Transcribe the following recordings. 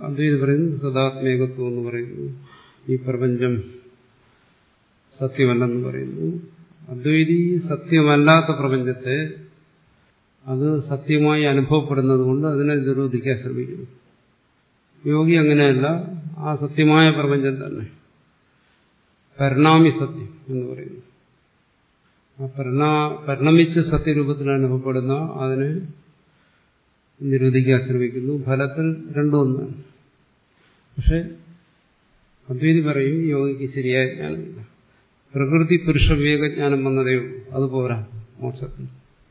അദ്വൈതി പറയുന്നു സദാത്മേകത്വം എന്ന് പറയുന്നു ഈ പ്രപഞ്ചം സത്യമല്ലെന്ന് പറയുന്നു അദ്വൈതി സത്യമല്ലാത്ത പ്രപഞ്ചത്തെ അത് സത്യമായി അനുഭവപ്പെടുന്നത് കൊണ്ട് അതിനെ നിരോധിക്കാൻ ശ്രമിക്കുന്നു യോഗി അങ്ങനെയല്ല ആ സത്യമായ പ്രപഞ്ചം തന്നെ പരിണാമി സത്യം എന്ന് പറയുന്നു ആ പരിണാ പരിണമിച്ച് സത്യരൂപത്തിൽ അനുഭവപ്പെടുന്ന അതിനെ നിരോധിക്കാൻ ശ്രമിക്കുന്നു ഫലത്തിൽ രണ്ടും ഒന്നാണ് പക്ഷെ അദ്വൈതി പറയും യോഗിക്ക് ശരിയായ ജ്ഞാനമില്ല പ്രകൃതി പുരുഷ വിവേകജ്ഞാനം വന്നതേ ഉള്ളൂ അത് പോരാ മോക്ഷത്തിന്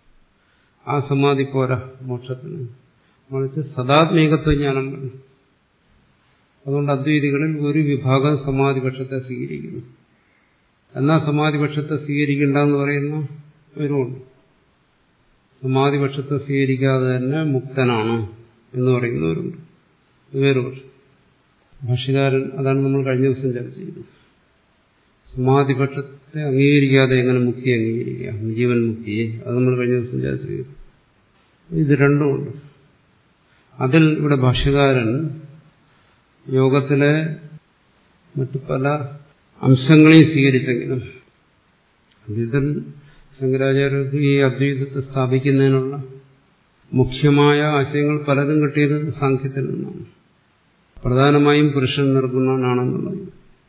ആ സമാധി പോരാ മോക്ഷത്തിന് മറിച്ച് സദാത്മീകത്വ ജ്ഞാനം വേണം അതുകൊണ്ട് അദ്വൈതികളിൽ ഒരു വിഭാഗം സമാധിപക്ഷത്തെ സ്വീകരിക്കുന്നു എന്നാൽ സമാധിപക്ഷത്തെ സ്വീകരിക്കണ്ടെന്ന് പറയുന്ന ഒരുമുണ്ട് സമാധിപക്ഷത്തെ സ്വീകരിക്കാതെ തന്നെ മുക്തനാണ് എന്ന് പറയുന്നവരുണ്ട് വേറെ പക്ഷം ഭാഷ്യകാരൻ അതാണ് നമ്മൾ കഴിഞ്ഞ ദിവസം ചർച്ച ചെയ്തത് സമാധിപക്ഷത്തെ അംഗീകരിക്കാതെ എങ്ങനെ മുക്തി അംഗീകരിക്കാം ജീവൻ മുക്തിയെ അത് നമ്മൾ കഴിഞ്ഞ ദിവസം ചർച്ച ചെയ്തു ഇത് രണ്ടുമുണ്ട് അതിൽ ഇവിടെ ഭാഷ്യകാരൻ യോഗത്തിലെ മറ്റു പല അംശങ്ങളെയും സ്വീകരിച്ചെങ്കിലും അദ്വൈതൻ ശങ്കരാചാര്യർക്ക് ഈ അദ്വൈതത്തെ സ്ഥാപിക്കുന്നതിനുള്ള മുഖ്യമായ ആശയങ്ങൾ പലതും കിട്ടിയത് സാഖ്യത്തിൽ നിന്നാണ് പ്രധാനമായും പുരുഷൻ നിർഗുണനാണെന്നുള്ളത്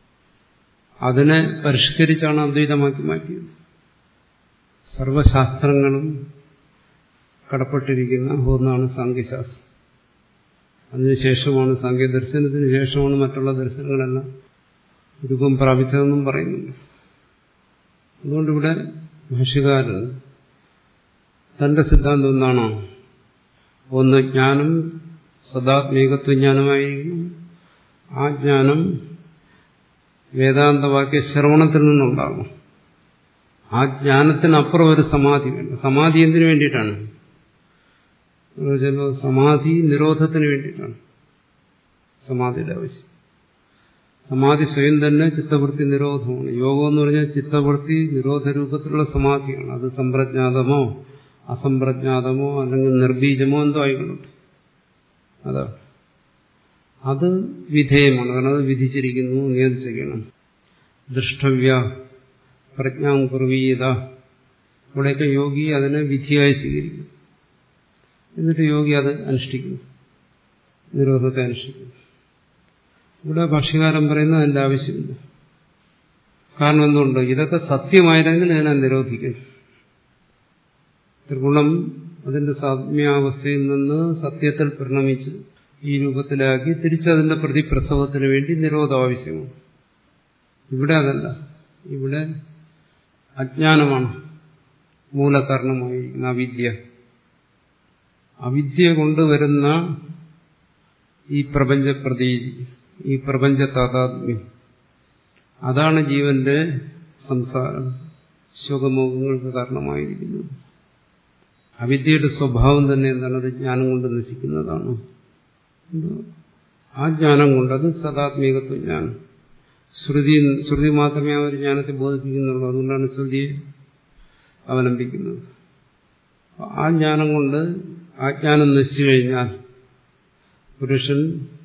അതിനെ പരിഷ്കരിച്ചാണ് അദ്വൈതമാക്കി മാറ്റിയത് സർവശാസ്ത്രങ്ങളും കടപ്പെട്ടിരിക്കുന്ന ഒന്നാണ് സാങ്കേശാസ്ത്രം അതിനുശേഷമാണ് സാങ്കേതിക ദർശനത്തിന് ശേഷമാണ് മറ്റുള്ള ദർശനങ്ങളെല്ലാം രൂപം പ്രാപിച്ചതെന്നും പറയുന്നുണ്ട് അതുകൊണ്ടിവിടെ ഭാഷ്യകാരൻ തന്റെ സിദ്ധാന്തം എന്താണോ ഒന്ന് ജ്ഞാനം സദാത്മീകത്വ ജ്ഞാനമായിരിക്കും ആ ജ്ഞാനം വേദാന്തവാക്യ ശ്രവണത്തിൽ നിന്നുണ്ടാകും ആ ജ്ഞാനത്തിനപ്പുറം ഒരു സമാധി വേണ്ട സമാധി എന്തിനു വേണ്ടിയിട്ടാണ് സമാധി നിരോധത്തിന് വേണ്ടിയിട്ടാണ് സമാധിയുടെ ആവശ്യം സമാധി സ്വയം തന്നെ ചിത്തവൃത്തി നിരോധമാണ് യോഗം എന്ന് പറഞ്ഞാൽ ചിത്തവൃത്തി നിരോധ രൂപത്തിലുള്ള സമാധിയാണ് അത് സമ്പ്രജ്ഞാതമോ അസംപ്രജ്ഞാതമോ അല്ലെങ്കിൽ നിർബീജമോ എന്തോ ആയിക്കൊള്ളട്ടെ അതാ അത് വിധേയമാണ് കാരണം അത് വിധിച്ചിരിക്കുന്നു നിയന്ത്രിച്ചിരിക്കണം ദൃഷ്ടവ്യ പ്രജ്ഞാം കുർവീയത ഇവിടെയൊക്കെ യോഗി അതിനെ വിധിയായി സ്വീകരിക്കും എന്നിട്ട് യോഗി അത് അനുഷ്ഠിക്കുന്നു നിരോധത്തെ അനുഷ്ഠിക്കുന്നു ഇവിടെ ഭക്ഷ്യകാരൻ പറയുന്നത് അതിന്റെ ആവശ്യമില്ല കാരണം എന്തുകൊണ്ട് ഇതൊക്കെ സത്യമായിരുന്നെങ്കിൽ ഇതിനെ നിരോധിക്കും ത്രിഗുണം അതിന്റെ സാമ്യാവസ്ഥയിൽ നിന്ന് സത്യത്തിൽ പരിണമിച്ച് ഈ രൂപത്തിലാക്കി തിരിച്ചതിന്റെ പ്രതിപ്രസവത്തിന് വേണ്ടി നിരോധം ആവശ്യമാണ് ഇവിടെ അതല്ല ഇവിടെ അജ്ഞാനമാണ് മൂലകാരണമായിരിക്കുന്ന അവിദ്യ അവിദ്യ കൊണ്ടുവരുന്ന ഈ പ്രപഞ്ച പ്രതീതി ഈ പ്രപഞ്ച താതാത്മ്യം അതാണ് ജീവന്റെ സംസാരം ശോകമോഹങ്ങൾക്ക് കാരണമായിരിക്കുന്നത് അവിദ്യയുടെ സ്വഭാവം തന്നെ എന്താണ് അത് ജ്ഞാനം കൊണ്ട് നശിക്കുന്നതാണ് ആ ജ്ഞാനം കൊണ്ട് അത് സദാത്മീകത്വ ജ്ഞാനം ശ്രുതി ശ്രുതി മാത്രമേ ആ ഒരു ജ്ഞാനത്തെ ബോധിപ്പിക്കുന്നുള്ളൂ അതുകൊണ്ടാണ് ശ്രുതിയെ അവലംബിക്കുന്നത് ആ ജ്ഞാനം കൊണ്ട് ആ ജ്ഞാനം നശിച്ചു കഴിഞ്ഞാൽ പുരുഷൻ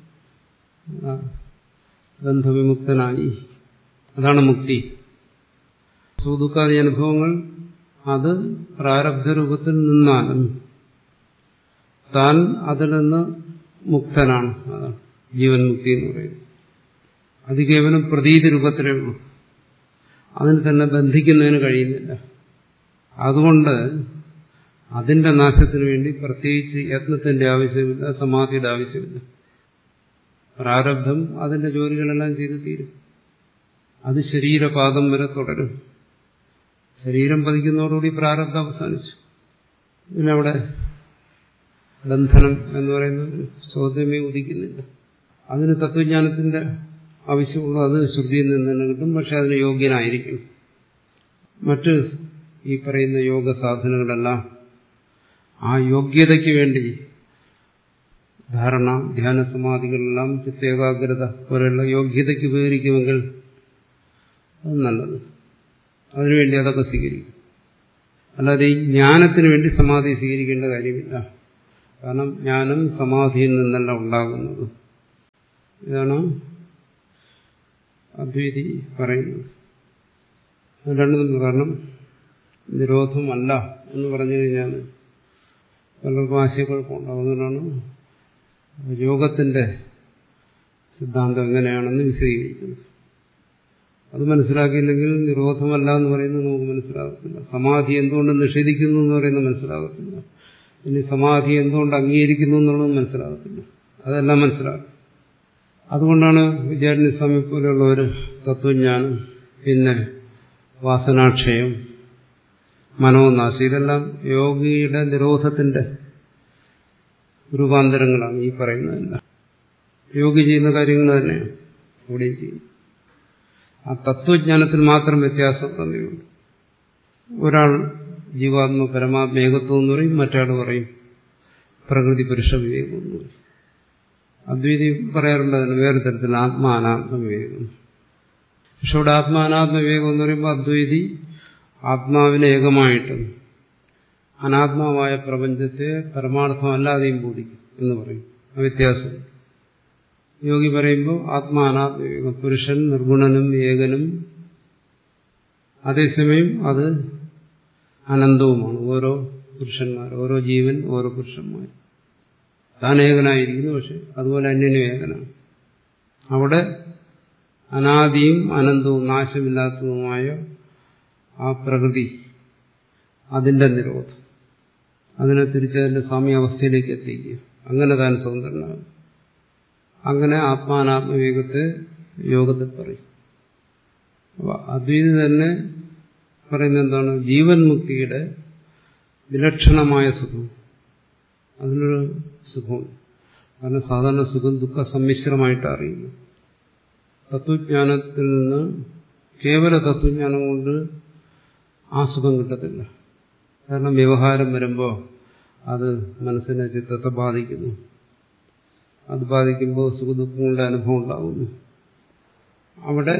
ബന്ധവിമുക്തനായി അതാണ് മുക്തി സുദുഃഖാദി അനുഭവങ്ങൾ അത് പ്രാരബ്ധ രൂപത്തിൽ നിന്നാലും താൻ അതിൽ നിന്ന് മുക്തനാണ് അതാണ് ജീവൻ മുക്തി എന്ന് പറയുന്നത് അത് കേവലം പ്രതീതി രൂപത്തിലേ ഉള്ളൂ അതിന് തന്നെ ബന്ധിക്കുന്നതിന് കഴിയുന്നില്ല അതുകൊണ്ട് അതിന്റെ നാശത്തിന് വേണ്ടി പ്രത്യേകിച്ച് യത്നത്തിന്റെ ആവശ്യമില്ല സമാധിയുടെ ആവശ്യമില്ല പ്രാരബ്ധം അതിന്റെ ജോലികളെല്ലാം ചെയ്തു തീരും അത് ശരീരപാദം വരെ തുടരും ശരീരം പതിക്കുന്നതോടുകൂടി പ്രാരബ്ധം അവസാനിച്ചു പിന്നെ അവിടെ ബന്ധനം എന്ന് പറയുന്ന ഒരു ചോദ്യമേ ഉദിക്കുന്നില്ല അതിന് തത്വജ്ഞാനത്തിന്റെ ആവശ്യമുള്ളൂ അത് ശ്രുതിയിൽ നിന്ന് തന്നെ കിട്ടും പക്ഷെ അതിന് യോഗ്യനായിരിക്കും മറ്റ് ഈ പറയുന്ന യോഗ സാധനങ്ങളെല്ലാം ആ യോഗ്യതയ്ക്ക് വേണ്ടി ധാരണ ധ്യാന സമാധികളെല്ലാം ചിത്തേകാഗ്രത പോലെയുള്ള യോഗ്യതയ്ക്ക് ഉപകരിക്കുമെങ്കിൽ അത് നല്ലത് അതിനുവേണ്ടി അതൊക്കെ സ്വീകരിക്കും അല്ലാതെ ഈ ജ്ഞാനത്തിന് വേണ്ടി സമാധി സ്വീകരിക്കേണ്ട കാര്യമില്ല കാരണം ജ്ഞാനം സമാധിയിൽ നിന്നല്ല ഉണ്ടാകുന്നത് ഇതാണ് അദ്വൈതി പറയുന്നത് അത് രണ്ടും തമ്മിൽ കാരണം നിരോധമല്ല എന്ന് പറഞ്ഞു കഴിഞ്ഞാൽ പലർക്കും ആശയക്കുഴപ്പമുണ്ടാകും അതുകൊണ്ടാണ് യോഗത്തിന്റെ സിദ്ധാന്തം എങ്ങനെയാണെന്ന് വിശദീകരിച്ചത് അത് മനസ്സിലാക്കിയില്ലെങ്കിൽ നിരോധമല്ല എന്ന് പറയുന്നത് നമുക്ക് മനസ്സിലാകത്തില്ല സമാധി എന്തുകൊണ്ട് നിഷേധിക്കുന്നു എന്ന് പറയുന്നത് മനസ്സിലാകത്തില്ല ഇനി സമാധി എന്തുകൊണ്ട് അംഗീകരിക്കുന്നു എന്നുള്ളത് മനസ്സിലാകത്തില്ല അതെല്ലാം മനസ്സിലാകും അതുകൊണ്ടാണ് വിദ്യാർത്ഥി സ്വാമി പോലെയുള്ളവർ തത്വജ്ഞാനം പിന്നെ വാസനാക്ഷയം മനോനാശം ഇതെല്ലാം യോഗിയുടെ നിരോധത്തിന്റെ രൂപാന്തരങ്ങളാണ് ഈ പറയുന്നതെല്ലാം യോഗി ചെയ്യുന്ന കാര്യങ്ങൾ തന്നെയാണ് ഇവിടെയും ചെയ്യുന്നത് ആ തത്വജ്ഞാനത്തിൽ മാത്രം വ്യത്യാസം തന്നെയുണ്ട് ഒരാൾ ജീവാത്മ പരമാത്മ ഏകത്വം എന്ന് പറയും മറ്റാൾ പറയും പ്രകൃതി പുരുഷ വിവേകം എന്ന് പറയും അദ്വൈതി പറയാറുണ്ട് അതിന് വേറെ തരത്തിൽ ആത്മാനാത്മ വിവേകം പക്ഷെ ഇവിടെ ആത്മാനാത്മ വിവേകം എന്ന് പറയുമ്പോൾ അദ്വൈതി ആത്മാവിനെ ഏകമായിട്ടും അനാത്മാവായ പ്രപഞ്ചത്തെ പരമാർത്ഥമല്ലാതെയും ബോധിക്കും എന്ന് പറയും ആ വ്യത്യാസം യോഗി പറയുമ്പോൾ ആത്മാനാത്മ വിവേകം പുരുഷൻ നിർഗുണനും ഏകനും അതേസമയം അത് അനന്തവുമാണ് ഓരോ പുരുഷന്മാർ ഓരോ ജീവൻ ഓരോ പുരുഷന്മാർ താൻ ഏകനായിരിക്കുന്നു പക്ഷെ അതുപോലെ അന്യനും ഏകനാണ് അവിടെ അനാദിയും അനന്തവും നാശമില്ലാത്തതുമായ ആ പ്രകൃതി അതിന്റെ നിരോധം അതിനെ തിരിച്ചതിന്റെ സാമ്യാവസ്ഥയിലേക്ക് എത്തിക്കുക അങ്ങനെ താൻ സ്വതന്ത്രനാകും അങ്ങനെ ആത്മാനാത്മവിവേകത്തെ യോഗത്തിൽ പറയും അപ്പൊ അദ്വൈതി തന്നെ പറയുന്നത് എന്താണ് ജീവൻ മുക്തിയുടെ വിലക്ഷണമായ സുഖം അതിനൊരു സുഖമുണ്ട് കാരണം സാധാരണ സുഖം ദുഃഖ സമ്മിശ്രമായിട്ട് അറിയുന്നു തത്വജ്ഞാനത്തിൽ നിന്ന് കേവല തത്വജ്ഞാനം കൊണ്ട് ആ സുഖം കിട്ടത്തില്ല കാരണം വ്യവഹാരം വരുമ്പോൾ അത് മനസ്സിനെ ചിത്രത്തെ ബാധിക്കുന്നു അത് ബാധിക്കുമ്പോൾ സുഖദുഃഖങ്ങളുടെ അനുഭവം ഉണ്ടാകുന്നു അവിടെ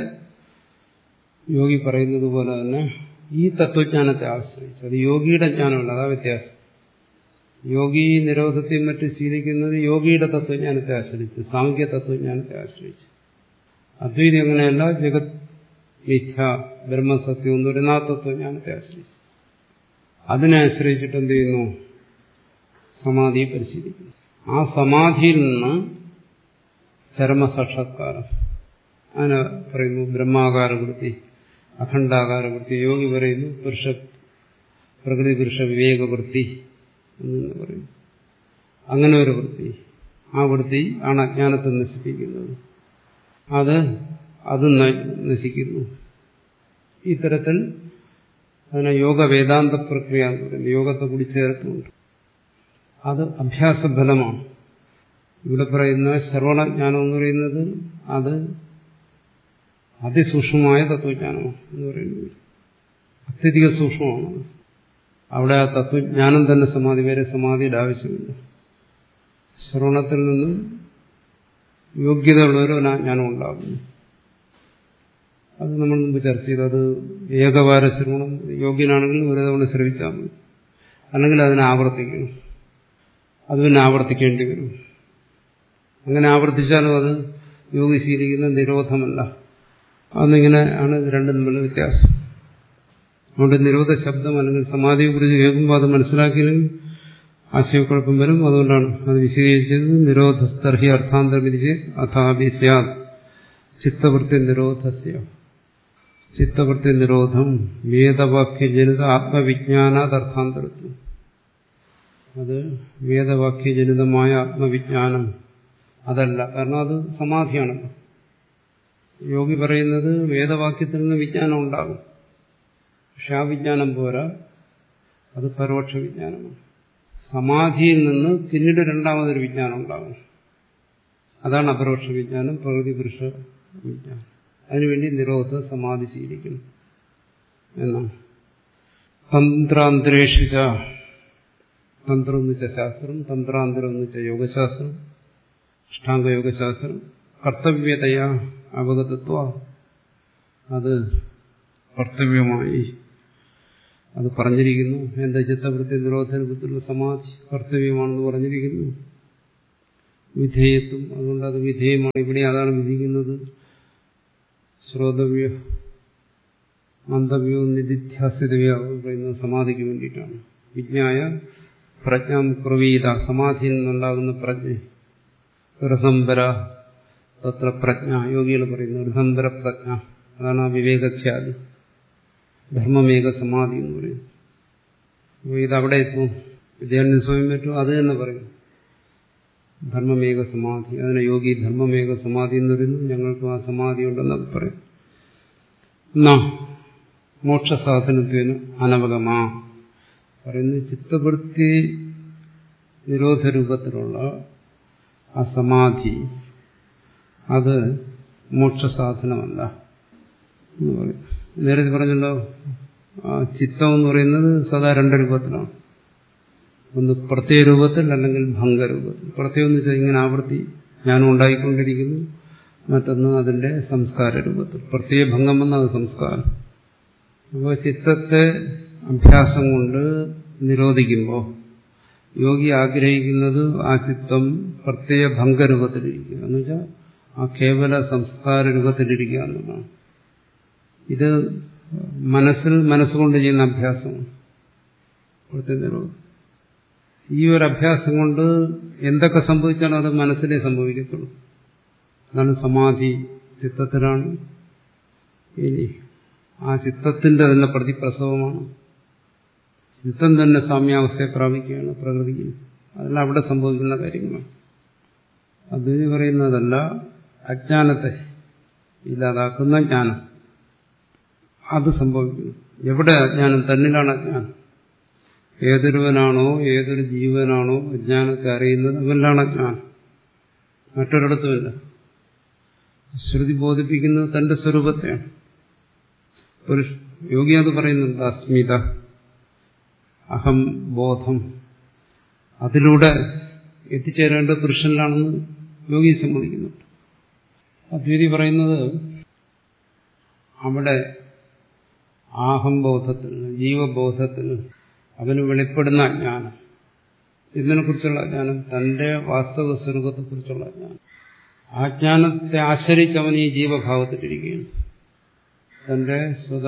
യോഗി പറയുന്നത് പോലെ തന്നെ ഈ തത്വജ്ഞാനത്തെ ആശ്രയിച്ച് അത് യോഗിയുടെ ജ്ഞാനമല്ല അതാ വ്യത്യാസം യോഗി നിരോധത്തെയും മറ്റും ശീലിക്കുന്നത് യോഗിയുടെ തത്വജ്ഞാനത്തെ ആശ്രയിച്ച് സാമൂഹ്യ തത്വജ്ഞാനത്തെ ആശ്രയിച്ച് അദ്വൈതി അങ്ങനെയല്ല ജഗത് മിഥ്യ ബ്രഹ്മസത്യം എന്ന് പറയുന്ന ആ തത്വജ്ഞാനത്തെ ആശ്രയിച്ച് അതിനെ ആശ്രയിച്ചിട്ട് എന്ത് ചെയ്യുന്നു സമാധിയെ പരിശീലിക്കുന്നു ആ സമാധിയിൽ നിന്ന് ചരമസാക്ഷാത്കാരം അതിനെ പറയുന്നു ബ്രഹ്മാകാരവൃത്തി അഖണ്ഡാകാരവൃത്തി യോഗി പറയുന്നു പുരുഷ പ്രകൃതി പുരുഷ വിവേകവൃത്തി എന്ന് പറയുന്നു അങ്ങനെ ഒരു വൃത്തി ആ വൃത്തി ആണ് അജ്ഞാനത്തെ നശിപ്പിക്കുന്നത് അത് അത് നശിക്കുന്നു ഇത്തരത്തിൽ അതിനെ യോഗ വേദാന്ത പ്രക്രിയ എന്ന് പറയുന്നത് യോഗത്തെ കൂടി ചേർത്തുണ്ട് അത് അഭ്യാസഫലമാണ് ഇവിടെ പറയുന്ന ശ്രവണജ്ഞാനം എന്ന് പറയുന്നത് അത് അതിസൂക്ഷ്മമായ തത്വജ്ഞാനമാണ് എന്ന് പറയുന്നത് അത്യധിക സൂക്ഷ്മമാണ് അവിടെ ആ തത്വജ്ഞാനം തന്നെ സമാധി വരെ സമാധിയുടെ ആവശ്യമില്ല ശ്രവണത്തിൽ നിന്നും യോഗ്യതയുള്ളവരോ ജ്ഞാനം ഉണ്ടാകുന്നു അത് നമ്മൾ മുമ്പ് ചർച്ച ചെയ്തു അത് ഏകവാര ശ്രവണം യോഗ്യനാണെങ്കിൽ ഒരു തവണ ശ്രവിച്ചാൽ മതി അല്ലെങ്കിൽ അതിനെ ആവർത്തിക്കണം അത് പിന്നെ ആവർത്തിക്കേണ്ടി വരും അങ്ങനെ ആവർത്തിച്ചാലും അത് യോഗി ശീലിക്കുന്ന നിരോധമല്ല അന്നിങ്ങനെ ആണ് ഇത് രണ്ടും തമ്മിലുള്ള വ്യത്യാസം അതുകൊണ്ട് നിരോധ ശബ്ദം അല്ലെങ്കിൽ സമാധിയെ കുറിച്ച് കേൾക്കുമ്പോൾ അത് മനസ്സിലാക്കിയില്ലെങ്കിൽ ആശയക്കുഴപ്പം വരും അതുകൊണ്ടാണ് അത് വിശദീകരിച്ചത് നിരോധസ്തർഹി അർത്ഥാന്തരമിരിച്ച് അഥാപി സ്യാദ് ചിത്തവൃത്തി നിരോധസ്യ ചിത്തവൃത്തി നിരോധം വേദവാക്യജനിത ആത്മവിജ്ഞാനാത് അർത്ഥാന്തരത്വം അത് വേദവാക്യജനിതമായ ആത്മവിജ്ഞാനം അതല്ല കാരണം അത് സമാധിയാണല്ലോ യോഗി പറയുന്നത് വേദവാക്യത്തിൽ നിന്ന് വിജ്ഞാനം ഉണ്ടാകും പക്ഷെ ആ വിജ്ഞാനം പോരാ അത് പരോക്ഷ വിജ്ഞാനമാണ് സമാധിയിൽ നിന്ന് പിന്നീട് രണ്ടാമതൊരു വിജ്ഞാനം ഉണ്ടാകും അതാണ് അപരോക്ഷ വിജ്ഞാനം പ്രകൃതി പുരുഷ വിജ്ഞാനം അതിനുവേണ്ടി നിരോധ സമാധി ശീലിക്കണം എന്നാണ് തന്ത്രാന്തരേഷിച്ച തന്ത്രം എന്ന് വെച്ച ശാസ്ത്രം തന്ത്രാന്തരം എന്ന് വെച്ച യോഗശാസ്ത്രം അഷ്ടാംഗയോഗശാസ്ത്രം കർത്തവ്യതയാ അവഗതത്വ അത് കർത്തവ്യമായി അത് പറഞ്ഞിരിക്കുന്നു എന്താ ചിത്തവൃത്തി നിരോധനത്തിലുള്ള സമാധി കർത്തവ്യമാണെന്ന് പറഞ്ഞിരിക്കുന്നു വിധേയത്വം അതുകൊണ്ട് അത് വിധേയമാണ് ഇവിടെ അതാണ് വിധിക്കുന്നത് ശ്രോതവ്യ മന്ദവ്യോ നിധിധ്യാസിതവ്യോ പറയുന്നത് സമാധിക്ക് വേണ്ടിയിട്ടാണ് വിജ്ഞായ പ്രജ്ഞാം പ്രവീത സമാധിയിൽ നിന്നുണ്ടാകുന്ന പ്രജ്ഞ ഋസംബര തത്ര പ്രജ്ഞ യോഗികൾ പറയുന്നു ഋസംബര പ്രജ്ഞ അതാണ് ആ വിവേകഖ്യാതി ധർമ്മമേക സമാധി എന്ന് പറയുന്നത് അപ്പോൾ ഇതവിടെ എത്തും വിദ്യാർത്ഥി സ്വയം പറ്റും അത് തന്നെ പറയും ധർമ്മമേക സമാധി അതിനെ യോഗി ധർമ്മമേക സമാധി എന്ന് പറയുന്നു ഞങ്ങൾക്ക് ആ സമാധി ഉണ്ടെന്നൊക്കെ പറയും എന്നാ മോക്ഷസാധനത്വന് അനവഗമാ പറയുന്നു ചിത്തവൃത്തി നിരോധ രൂപത്തിലുള്ള ആ സമാധി അത് മോക്ഷസാധനമല്ല എന്ന് പറയും നേരത്തെ പറഞ്ഞല്ലോ ആ ചിത്തം എന്ന് പറയുന്നത് സദാ രണ്ട് രൂപത്തിലാണ് ഒന്ന് പ്രത്യേക രൂപത്തിൽ അല്ലെങ്കിൽ ഭംഗരൂപത്തിൽ പ്രത്യേകം എന്ന് വെച്ചാൽ ഇങ്ങനെ ആവൃത്തി ഞാനും ഉണ്ടായിക്കൊണ്ടിരിക്കുന്നു മറ്റൊന്ന് അതിന്റെ സംസ്കാര രൂപത്തിൽ പ്രത്യേക ഭംഗം വന്ന അത് സംസ്കാരം അപ്പോൾ ചിത്തത്തെ അഭ്യാസം കൊണ്ട് നിരോധിക്കുമ്പോൾ യോഗി ആഗ്രഹിക്കുന്നത് ആ ചിത്തം പ്രത്യേക ഭംഗരൂപത്തിലിരിക്കുക എന്ന് വെച്ചാൽ ആ കേവല സംസ്കാര രൂപത്തിലിരിക്കുക എന്നുള്ളതാണ് ഇത് മനസ്സിൽ മനസ്സുകൊണ്ട് ചെയ്യുന്ന അഭ്യാസമാണ് ഇവിടുത്തെ നിരോധം ഈ ഒരു അഭ്യാസം കൊണ്ട് എന്തൊക്കെ സംഭവിച്ചാലും അത് മനസ്സിലേ സംഭവിക്കത്തുള്ളൂ അതാണ് സമാധി ചിത്തത്തിലാണ് ഇനി ആ ചിത്തത്തിന്റെ തന്നെ പ്രതിപ്രസവമാണ് ചിത്തം തന്നെ സാമ്യാവസ്ഥയെ പ്രാപിക്കുകയാണ് പ്രകൃതിയിൽ അതെല്ലാം അവിടെ സംഭവിക്കുന്ന കാര്യങ്ങളാണ് അതിന് പറയുന്നതല്ല അജ്ഞാനത്തെ ഇല്ലാതാക്കുന്ന ജ്ഞാനം അത് സംഭവിക്കുന്നു എവിടെ അജ്ഞാനം തന്നിലാണ് അജ്ഞാനം ഏതൊരുവനാണോ ഏതൊരു ജീവനാണോ അജ്ഞാനത്തെ അറിയുന്നത് അവനിലാണ് അജ്ഞാനം മറ്റൊരിടത്തുമില്ല ശ്രുതി ബോധിപ്പിക്കുന്നത് തന്റെ സ്വരൂപത്തെയാണ് ഒരു യോഗി അത് പറയുന്നുണ്ട് അസ്മിത അഹം ബോധം അതിലൂടെ എത്തിച്ചേരേണ്ട പുരുഷനിലാണെന്ന് യോഗി സമ്മതിക്കുന്നുണ്ട് അദ്വൈതി പറയുന്നത് അവിടെ ആഹംബോധത്തിൽ ജീവബോധത്തിൽ അവന് വെളിപ്പെടുന്ന അജ്ഞാനം ഇതിനെക്കുറിച്ചുള്ള അജ്ഞാനം തന്റെ വാസ്തവ സ്വരൂപത്തെക്കുറിച്ചുള്ള അജ്ഞാനം ആ ജ്ഞാനത്തെ ആശ്രയിച്ച് അവൻ ഈ ജീവഭാവത്തിലിരിക്കുകയാണ് തന്റെ സ്വത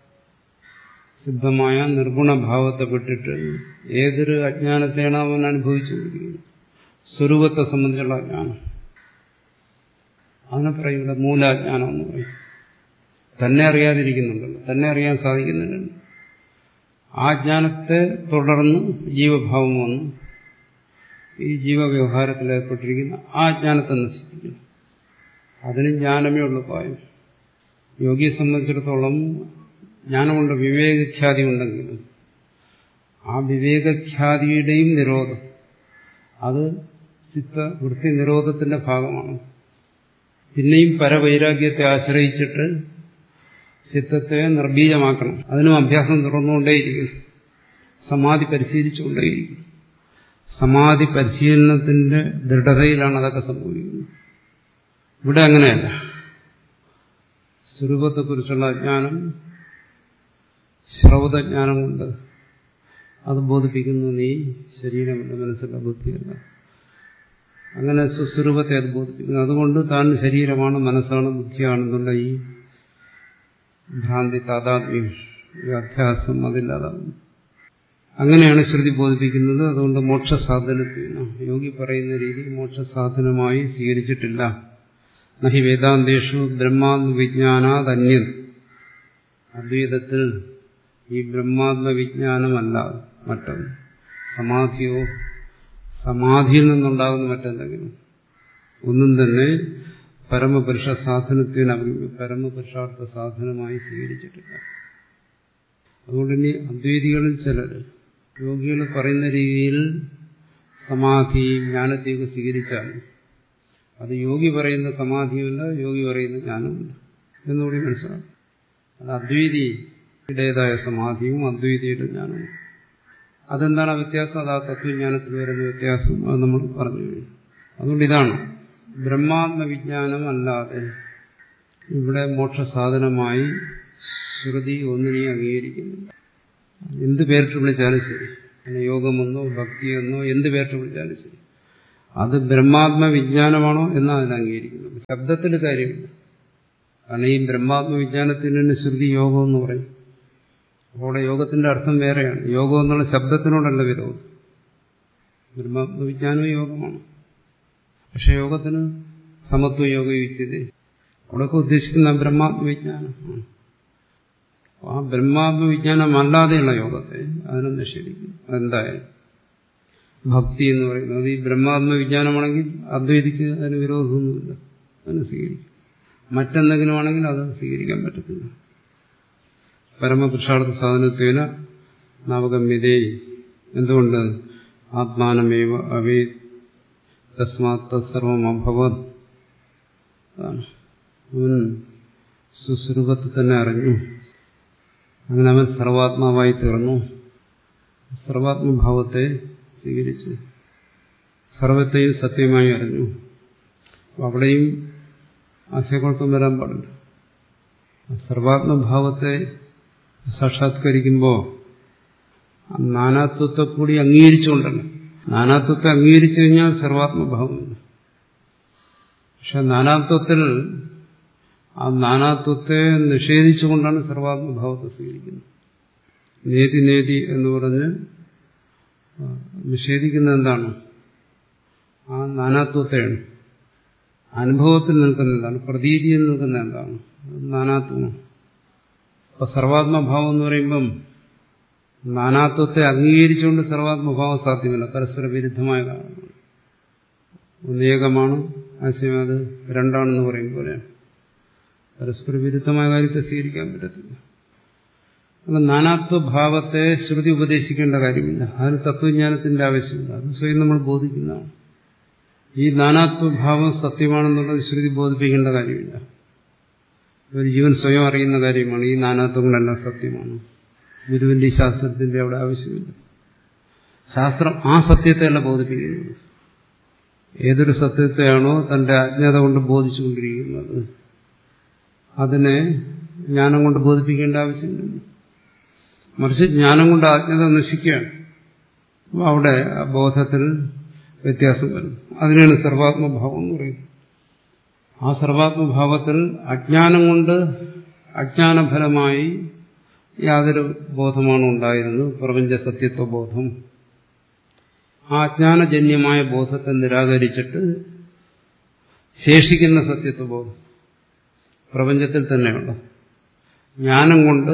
സിദ്ധമായ നിർഗുണഭാവത്തെ വിട്ടിട്ട് ഏതൊരു അജ്ഞാനത്തെയാണ് അവൻ അനുഭവിച്ചുകൊണ്ടിരിക്കുന്നത് സ്വരൂപത്തെ സംബന്ധിച്ചുള്ള അജ്ഞാനം അതിനെ പറയും ഇവിടെ മൂലാജ്ഞാനം എന്ന് പറയും തന്നെ അറിയാതിരിക്കുന്നുണ്ടല്ലോ തന്നെ അറിയാൻ സാധിക്കുന്നുണ്ടല്ലോ ആ ജ്ഞാനത്തെ തുടർന്ന് ജീവഭാവം വന്നു ഈ ജീവവ്യവഹാരത്തിൽ ഏർപ്പെട്ടിരിക്കുന്ന ആ ജ്ഞാനത്തെ നശിപ്പിക്കുന്നു അതിന് ജ്ഞാനമേ ഉള്ളൂ പായം യോഗിയെ സംബന്ധിച്ചിടത്തോളം ജ്ഞാനമുണ്ട് വിവേകഖ്യാതി ഉണ്ടെങ്കിലും ആ വിവേകഖ്യാതിയുടെയും നിരോധം അത് ചിത്ത വൃത്തി നിരോധത്തിന്റെ ഭാഗമാണ് പിന്നെയും പരവൈരാഗ്യത്തെ ആശ്രയിച്ചിട്ട് ചിത്തത്തെ നിർബീജമാക്കണം അതിനും അഭ്യാസം തുറന്നുകൊണ്ടേയിരിക്കും സമാധി പരിശീലിച്ചുകൊണ്ടേയിരിക്കും സമാധി പരിശീലനത്തിന്റെ ദൃഢതയിലാണ് അതൊക്കെ സംഭവിക്കുന്നത് ഇവിടെ അങ്ങനെയല്ല സ്വരൂപത്തെക്കുറിച്ചുള്ള അജ്ഞാനം ശ്രൗതജ്ഞാനം കൊണ്ട് അത് ബോധിപ്പിക്കുന്നു നീ ശരീരമല്ല മനസ്സിന്റെ ബുദ്ധിയല്ല അങ്ങനെ സുസ്വരൂപത്തെ അത് ബോധിപ്പിക്കുന്നു അതുകൊണ്ട് താൻ ശരീരമാണ് മനസ്സാണ് ബുദ്ധിയാണെന്നുള്ള ഈ ഭ്രാന്തി താതാത്മ്യം ഈ അധ്യാസം അതില്ലാതാകുന്നു അങ്ങനെയാണ് ശ്രുതി ബോധിപ്പിക്കുന്നത് അതുകൊണ്ട് മോക്ഷസാധനത്തിന് യോഗി പറയുന്ന രീതി മോക്ഷസാധനമായി സ്വീകരിച്ചിട്ടില്ല നഹി വേദാന്തേഷു ബ്രഹ്മാത്മവിജ്ഞാനാദന്യൻ അദ്വൈതത്തിൽ ഈ ബ്രഹ്മാത്മവിജ്ഞാനമല്ല മറ്റൊന്ന് സമാധിയോ സമാധിയിൽ നിന്നുണ്ടാകുന്ന മറ്റെന്തെങ്കിലും ഒന്നും തന്നെ പരമപുരുഷ സാധനത്തിന് പരമപുരുഷാർത്ഥ സാധനമായി സ്വീകരിച്ചിട്ടില്ല അതുകൊണ്ട് ഇനി അദ്വൈതികളിൽ ചിലർ യോഗികൾ പറയുന്ന രീതിയിൽ സമാധി ജ്ഞാനത്തെയൊക്കെ സ്വീകരിച്ചാൽ അത് യോഗി പറയുന്ന സമാധിയുമില്ല യോഗി പറയുന്ന ജ്ഞാനമില്ല എന്നുകൂടി മനസ്സിലാക്കും അത് അദ്വൈതിയുടേതായ സമാധിയും അദ്വൈതിയുടെ ജ്ഞാനവും അതെന്താണ് ആ വ്യത്യാസം അത് ആ തത്വജ്ഞാനത്തിൽ വരുന്ന വ്യത്യാസം അത് നമ്മൾ പറഞ്ഞു കഴിഞ്ഞു അതുകൊണ്ട് ഇതാണ് ബ്രഹ്മാത്മവിജ്ഞാനം അല്ലാതെ ഇവിടെ മോക്ഷസാധനമായി ശ്രുതി ഒന്നിനെയും അംഗീകരിക്കുന്നില്ല എന്ത് പേരിട്ട് വിളിച്ചാലും ശരി അങ്ങനെ യോഗമെന്നോ ഭക്തിയെന്നോ എന്ത് പേരിട്ട് വിളിച്ചാലും ശരി അത് ബ്രഹ്മാത്മവിജ്ഞാനമാണോ എന്ന് അതിന് അംഗീകരിക്കുന്നത് ശബ്ദത്തിൽ കാര്യമില്ല കാരണം ഈ ബ്രഹ്മാത്മവിജ്ഞാനത്തിന് തന്നെ ശ്രുതി യോഗം എന്ന് പറയും അപ്പോൾ യോഗത്തിന്റെ അർത്ഥം വേറെയാണ് യോഗം എന്നുള്ള ശബ്ദത്തിനോടല്ല വിരോധം ബ്രഹ്മാത്മവിജ്ഞാനവും യോഗമാണ് പക്ഷെ യോഗത്തിന് സമത്വ യോഗ യുച്ചത് അവിടെയൊക്കെ ഉദ്ദേശിക്കുന്ന ബ്രഹ്മാത്മവിജ്ഞാനം ആ ബ്രഹ്മാത്മവിജ്ഞാനമല്ലാതെയുള്ള യോഗത്തെ അതിനെ നിഷേധിക്കും അതെന്തായാലും ഭക്തി എന്ന് പറയുന്നത് ഈ ബ്രഹ്മാത്മവിജ്ഞാനമാണെങ്കിൽ അദ്വൈതിക്ക് അതിന് വിരോധമൊന്നുമില്ല അതിന് സ്വീകരിക്കും മറ്റെന്തെങ്കിലും ആണെങ്കിൽ അത് സ്വീകരിക്കാൻ പറ്റത്തില്ല പരമപുരുഷാർത്ഥ സാധനത്വേന നവഗമ്യതേ എന്തുകൊണ്ട് ആത്മാനമേവ അവേ തസ്മാത് തത്സർവം അഭവത് അതാണ് അവൻ സുസ്വരൂപത്തെ തന്നെ അറിഞ്ഞു അങ്ങനെ അവൻ സർവാത്മാവായി തീർന്നു സർവാത്മഭാവത്തെ സ്വീകരിച്ചു സർവത്തെയും സത്യമായി അറിഞ്ഞു അവിടെയും ആശയക്കുഴപ്പം വരാൻ പാടില്ല സർവാത്മഭാവത്തെ സാക്ഷാത്കരിക്കുമ്പോൾ നാനാത്വത്തെ കൂടി അംഗീകരിച്ചുകൊണ്ടല്ല നാനാത്വത്തെ അംഗീകരിച്ചു കഴിഞ്ഞാൽ സർവാത്മഭാവമില്ല പക്ഷെ നാനാത്വത്തിൽ ആ നാനാത്വത്തെ നിഷേധിച്ചുകൊണ്ടാണ് സർവാത്മഭാവത്തെ സ്വീകരിക്കുന്നത് നേതി നേതി എന്ന് പറഞ്ഞ് നിഷേധിക്കുന്നത് എന്താണ് ആ നാനാത്വത്തെയാണ് അനുഭവത്തിൽ നിൽക്കുന്നതാണ് പ്രതീതിയിൽ നിൽക്കുന്ന എന്താണ് നാനാത്വമാണ് അപ്പൊ സർവാത്മഭാവം എന്ന് പറയുമ്പം നാനാത്വത്തെ അംഗീകരിച്ചുകൊണ്ട് സർവാത്മഭാവം സാധ്യമല്ല പരസ്പര വിരുദ്ധമായ കാരണമാണ് ഒന്നേകമാണ് ആശയം അത് രണ്ടാണെന്ന് പറയും പോലെയാണ് പരസ്പര വിരുദ്ധമായ കാര്യത്തെ സ്വീകരിക്കാൻ പറ്റത്തില്ല അല്ല നാനാത്വഭാവത്തെ ശ്രുതി ഉപദേശിക്കേണ്ട കാര്യമില്ല അതിന് തത്വജ്ഞാനത്തിന്റെ ആവശ്യമില്ല അത് സ്വയം നമ്മൾ ബോധിക്കുന്നതാണ് ഈ നാനാത്വഭാവം സത്യമാണെന്നുള്ളത് ശ്രുതി ബോധിപ്പിക്കേണ്ട കാര്യമില്ല ഒരു ജീവൻ സ്വയം അറിയുന്ന കാര്യമാണ് ഈ നാനാത്വങ്ങളെല്ലാം സത്യമാണ് ഗുരുവിന്റെ ഈ ശാസ്ത്രത്തിന്റെ അവിടെ ആവശ്യമില്ല ശാസ്ത്രം ആ സത്യത്തെയല്ല ബോധിപ്പിക്കുന്നത് ഏതൊരു സത്യത്തെയാണോ തന്റെ അജ്ഞത കൊണ്ട് ബോധിച്ചുകൊണ്ടിരിക്കുന്നത് അതിനെ ജ്ഞാനം കൊണ്ട് ബോധിപ്പിക്കേണ്ട ആവശ്യമില്ല മറിച്ച് ജ്ഞാനം കൊണ്ട് അജ്ഞത നശിക്കുകയാണ് അപ്പോൾ അവിടെ ആ ബോധത്തിൽ വ്യത്യാസം വരുന്നു അതിനാണ് സർവാത്മഭാവം എന്ന് പറയുന്നത് ആ സർവാത്മഭാവത്തിൽ അജ്ഞാനം കൊണ്ട് അജ്ഞാനഫലമായി യാതൊരു ബോധമാണ് ഉണ്ടായിരുന്നത് പ്രപഞ്ച സത്യത്വ ബോധം ആ അജ്ഞാനജന്യമായ ബോധത്തെ നിരാകരിച്ചിട്ട് ശേഷിക്കുന്ന സത്യത്വ ബോധം പ്രപഞ്ചത്തിൽ തന്നെയുള്ള ജ്ഞാനം കൊണ്ട്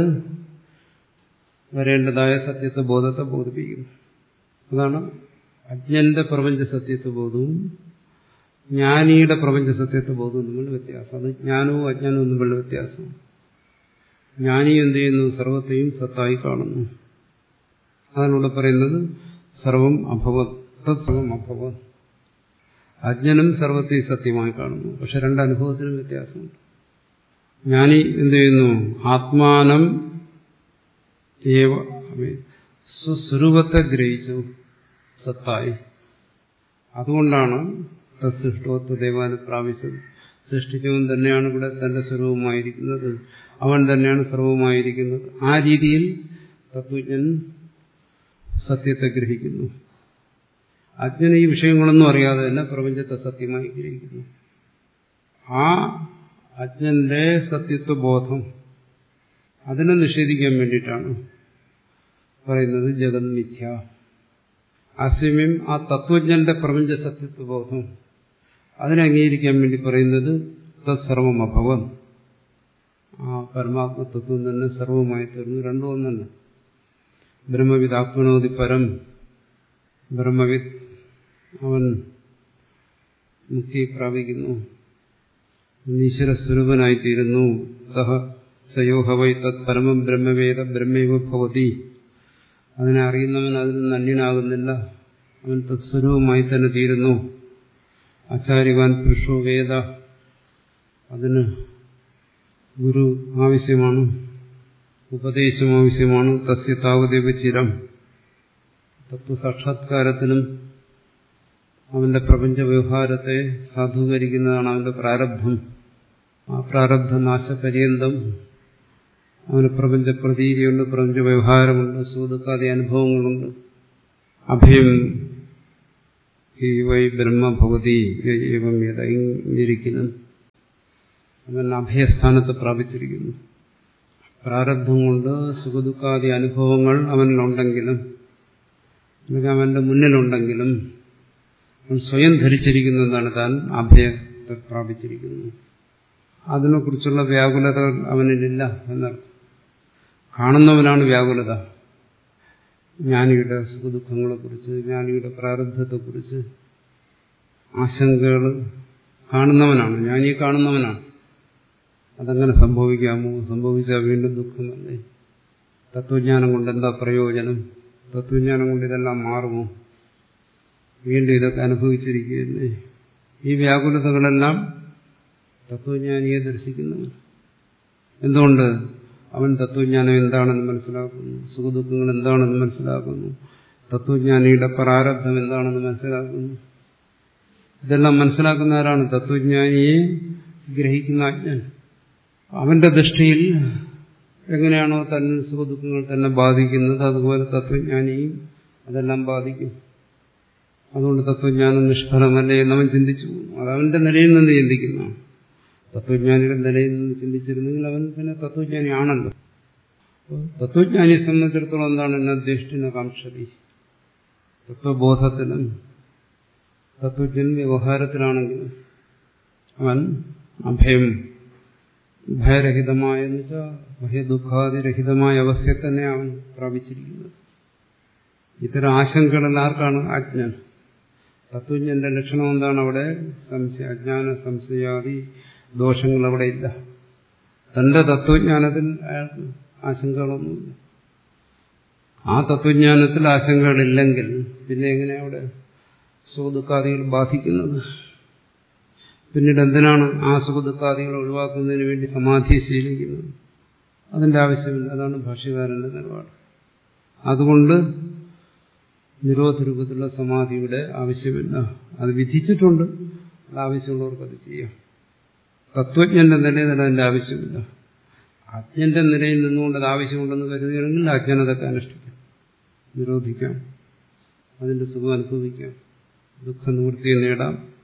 വരേണ്ടതായ സത്യത്വ ബോധത്തെ ബോധിപ്പിക്കുന്നു അതാണ് അജ്ഞന്റെ പ്രപഞ്ച സത്യത്വ ബോധവും ജ്ഞാനിയുടെ പ്രപഞ്ച സത്യത്വ ബോധവും തമ്മിൽ വ്യത്യാസം അത് ജ്ഞാനവും അജ്ഞാനവും തമ്മിലുള്ള വ്യത്യാസം ജ്ഞാനി എന്ത് ചെയ്യുന്നു സർവത്തെയും സത്തായി കാണുന്നു അതിലൂടെ പറയുന്നത് സർവം അഭവത് തത്സർവം അഭവത് അജ്ഞനും സർവത്തെയും സത്യമായി കാണുന്നു പക്ഷെ രണ്ട് അനുഭവത്തിനും വ്യത്യാസമുണ്ട് ജ്ഞാനി എന്ത് ചെയ്യുന്നു ആത്മാനം ഏവ സ്വസ്വരൂപത്തെ ഗ്രഹിച്ചു സത്തായി അതുകൊണ്ടാണ് സൃഷ്ടോത്വ ദേവാന് പ്രാപിച്ചത് സൃഷ്ടിച്ചവൻ തന്നെയാണ് ഇവിടെ തന്റെ സ്വരൂപമായിരിക്കുന്നത് അവൻ തന്നെയാണ് സർവമായിരിക്കുന്നത് ആ രീതിയിൽ തത്വജ്ഞൻ സത്യത്തെ ഗ്രഹിക്കുന്നു അജ്ഞന് ഈ വിഷയങ്ങളൊന്നും അറിയാതെ തന്നെ പ്രപഞ്ചത്തെ സത്യമായി ഗ്രഹിക്കുന്നു ആ അജ്ഞന്റെ സത്യത്വ ബോധം അതിനെ നിഷേധിക്കാൻ വേണ്ടിയിട്ടാണ് പറയുന്നത് ജഗത് മിഥ്യ അസ്യമയം ആ തത്വജ്ഞന്റെ പ്രപഞ്ച സത്യത്വ ബോധം അതിനെ അംഗീകരിക്കാൻ വേണ്ടി പറയുന്നത് തത്സർവം അഭവൻ ആ പരമാത്മതത്വം തന്നെ സർവമായി തീർന്നു രണ്ടും ഒന്നല്ല ബ്രഹ്മവിദ് ആത്മനോതി പരം ബ്രഹ്മവിദ് അവൻ മുക്തി പ്രാപിക്കുന്നു ഈശ്വരസ്വരൂപനായിത്തീരുന്നു സഹ സയോഹവൈ തത് പരമം ബ്രഹ്മവേദ ബ്രഹ്മൈവ ഭവതി അതിനെ അറിയുന്നവൻ അതിൽ നിന്ന് അന്യനാകുന്നില്ല അവൻ തത്സ്വരൂപമായി തന്നെ തീരുന്നു ആചാര്യവാൻ പുരുഷോ വേദ അതിന് ഗുരു ആവശ്യമാണ് ഉപദേശം ആവശ്യമാണ് തസ്യ താവദേവ ചിരം തത്വസാക്ഷാത്കാരത്തിനും അവന്റെ പ്രപഞ്ച വ്യവഹാരത്തെ സാധൂകരിക്കുന്നതാണ് അവന്റെ പ്രാരബ്ധം ആ പ്രാരബ്ധ നാശപര്യന്തം അവന് പ്രപഞ്ച പ്രതീതിയുണ്ട് പ്രപഞ്ച വ്യവഹാരമുണ്ട് സൂതുക്കാതെ അനുഭവങ്ങളുണ്ട് അഭയം ഹി വൈ ബ്രഹ്മഭവതി ഏവം യഥ ഇങ്ങിരിക്കുന്നു അവൻ അഭയസ്ഥാനത്ത് പ്രാപിച്ചിരിക്കുന്നു പ്രാരബ്ധം കൊണ്ട് സുഖദുഃഖാദി അനുഭവങ്ങൾ അവനിലുണ്ടെങ്കിലും അല്ലെങ്കിൽ അവന്റെ മുന്നിലുണ്ടെങ്കിലും അവൻ സ്വയം ധരിച്ചിരിക്കുന്നതാണ് താൻ അഭയത്തെ പ്രാപിച്ചിരിക്കുന്നു അതിനെക്കുറിച്ചുള്ള വ്യാകുലതകൾ അവനിലില്ല എന്നർത്ഥം കാണുന്നവനാണ് വ്യാകുലത ജ്ഞാനിയുടെ സുഖദുഃഖങ്ങളെക്കുറിച്ച് ജ്ഞാനിയുടെ പ്രാരബ്ധത്തെക്കുറിച്ച് ആശങ്കകൾ കാണുന്നവനാണ് ജ്ഞാനി കാണുന്നവനാണ് അതങ്ങനെ സംഭവിക്കാമോ സംഭവിച്ചാൽ വീണ്ടും ദുഃഖമല്ലേ തത്വജ്ഞാനം കൊണ്ട് എന്താ പ്രയോജനം തത്വജ്ഞാനം കൊണ്ട് ഇതെല്ലാം മാറുമോ വീണ്ടും ഇതൊക്കെ അനുഭവിച്ചിരിക്കുകയല്ലേ ഈ വ്യാകുലതകളെല്ലാം തത്വജ്ഞാനിയെ ദർശിക്കുന്നു എന്തുകൊണ്ട് അവൻ തത്വജ്ഞാനം എന്താണെന്ന് മനസ്സിലാക്കുന്നു സുഖദുഃഖങ്ങൾ എന്താണെന്ന് മനസ്സിലാക്കുന്നു തത്വജ്ഞാനിയുടെ പ്രാരബ്ധം എന്താണെന്ന് മനസ്സിലാക്കുന്നു ഇതെല്ലാം മനസ്സിലാക്കുന്ന ആരാണ് തത്വജ്ഞാനിയെ ഗ്രഹിക്കുന്ന അജ്ഞൻ അവന്റെ ദൃഷ്ടിയിൽ എങ്ങനെയാണോ തന്നെ സുഖദുഃഖങ്ങൾ തന്നെ ബാധിക്കുന്നത് അതുപോലെ തത്വജ്ഞാനിയും അതെല്ലാം ബാധിക്കും അതുകൊണ്ട് തത്വജ്ഞാനം നിഷ്ഫലമല്ലേ എന്നവൻ ചിന്തിച്ചു പോകും അത് അവന്റെ നിലയിൽ നിന്ന് ചിന്തിക്കുന്നതാണ് തത്വജ്ഞാനിയുടെ നിലയിൽ നിന്ന് ചിന്തിച്ചിരുന്നെങ്കിൽ അവൻ പിന്നെ തത്വജ്ഞാനി ആണല്ലോ തത്വജ്ഞാനിയെ സംബന്ധിച്ചിടത്തോളം എന്താണ് എന്നെ കാംക്ഷതി തത്വബോധത്തിലും തത്വജ്ഞൻ വ്യവഹാരത്തിലാണെങ്കിലും അവൻ അഭയം ഭയരഹിതമായ എന്ന് വെച്ചാൽ ഭയദുഃഖാതിരഹിതമായ അവസ്ഥയെ തന്നെ അവൻ പ്രാപിച്ചിരിക്കുന്നത് ഇത്തരം ആശങ്കകളിൽ ആർക്കാണ് അജ്ഞൻ തത്വജ്ഞന്റെ ലക്ഷണം എന്താണ് അവിടെ സംശയ അജ്ഞാന സംശയാദി ദോഷങ്ങൾ അവിടെ ഇല്ല തന്റെ തത്വജ്ഞാനത്തിൽ അയാൾക്ക് ആശങ്കകളൊന്നുമില്ല ആ തത്വജ്ഞാനത്തിൽ ആശങ്കകളില്ലെങ്കിൽ പിന്നെ എങ്ങനെ അവിടെ സുഖദുഃഖാദികൾ ബാധിക്കുന്നത് പിന്നീട് എന്തിനാണ് ആ സുഖദുഃഖാദികൾ ഒഴിവാക്കുന്നതിന് വേണ്ടി സമാധി ശീലിക്കുന്നത് അതിന്റെ ആവശ്യമില്ല അതാണ് ഭാഷ്യകാരന്റെ നിലപാട് അതുകൊണ്ട് നിരോധരൂപത്തിലുള്ള സമാധിയുടെ ആവശ്യമില്ല അത് വിധിച്ചിട്ടുണ്ട് അത് ആവശ്യമുള്ളവർക്ക് അത് ചെയ്യാം തത്വജ്ഞന്റെ നിലയിൽ അതിന്റെ ആവശ്യമില്ല അജ്ഞന്റെ നിലയിൽ നിന്നുകൊണ്ട് അത് ആവശ്യമുണ്ടെന്ന് കരുതുകയാണെങ്കിൽ അജ്ഞനതൊക്കെ അനുഷ്ഠിക്കാം നിരോധിക്കാം അതിന്റെ സുഖം അനുഭവിക്കാം ദുഃഖ നിവൃത്തിയെ നേടാം